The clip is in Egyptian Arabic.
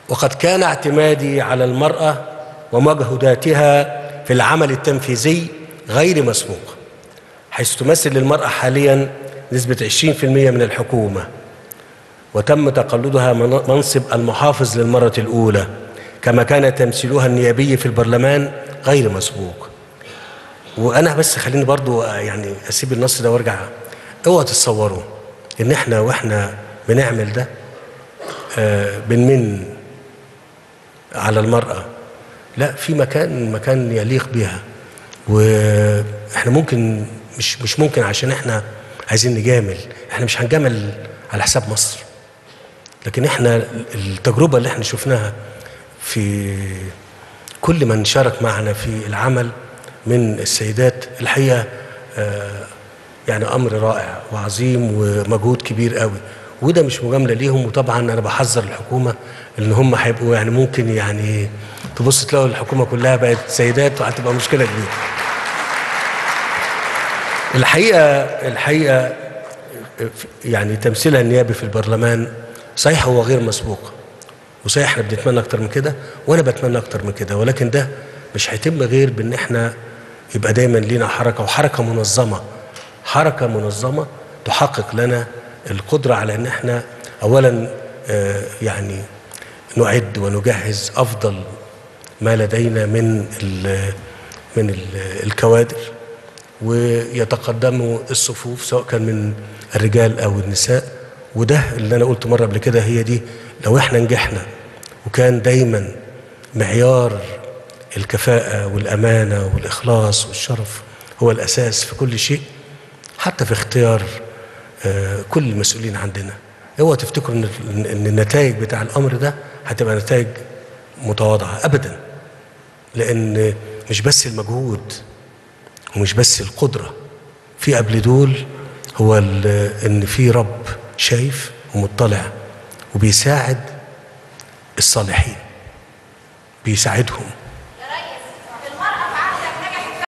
وقد كان اعتمادي على المرأة ومجهوداتها في العمل التنفيذي غير مسبوق حيث تمثل المرأة حاليا نسبة 20% من الحكومة وتم تقلدها منصب المحافظ للمرة الأولى كما كان تمثيلها النيابي في البرلمان غير مسبوق وأنا بس خليني برضو يعني أسيب النص ده وارجع اوعوا تتصوروا إن إحنا وإحنا بنعمل ده آه بنمن على المرأة لا في مكان مكان يليق بها واحنا ممكن مش مش ممكن عشان احنا عايزين نجامل احنا مش هنجامل على حساب مصر لكن احنا التجربة اللي احنا شفناها في كل من شارك معنا في العمل من السيدات الحقيقة آه يعني أمر رائع وعظيم ومجهود كبير قوي وده مش مجاملة ليهم وطبعا أنا بحذر الحكومة إن هم هيبقوا يعني ممكن يعني تبص تلاقوا الحكومة كلها بقت سيدات وهتبقى مشكلة كبيرة الحقيقة الحقيقة يعني تمثيلها النيابي في البرلمان صحيح هو غير مسبوق وصحيح احنا بنتمنى اكتر من كده وانا بتمنى اكتر من كده ولكن ده مش هيتم غير بان احنا يبقى دايما لينا حركه وحركه منظمه حركه منظمه تحقق لنا القدره على ان احنا اولا آه يعني نعد ونجهز افضل ما لدينا من ال من ال الكوادر ويتقدموا الصفوف سواء كان من الرجال او النساء وده اللي انا قلت مره قبل كده هي دي لو احنا نجحنا وكان دايما معيار الكفاءه والامانه والاخلاص والشرف هو الاساس في كل شيء حتى في اختيار آه كل المسؤولين عندنا اوعوا تفتكروا ان ان النتائج بتاع الامر ده هتبقى نتائج متواضعه ابدا لان مش بس المجهود ومش بس القدره في قبل دول هو ان في رب شايف ومطلع وبيساعد الصالحين بيساعدهم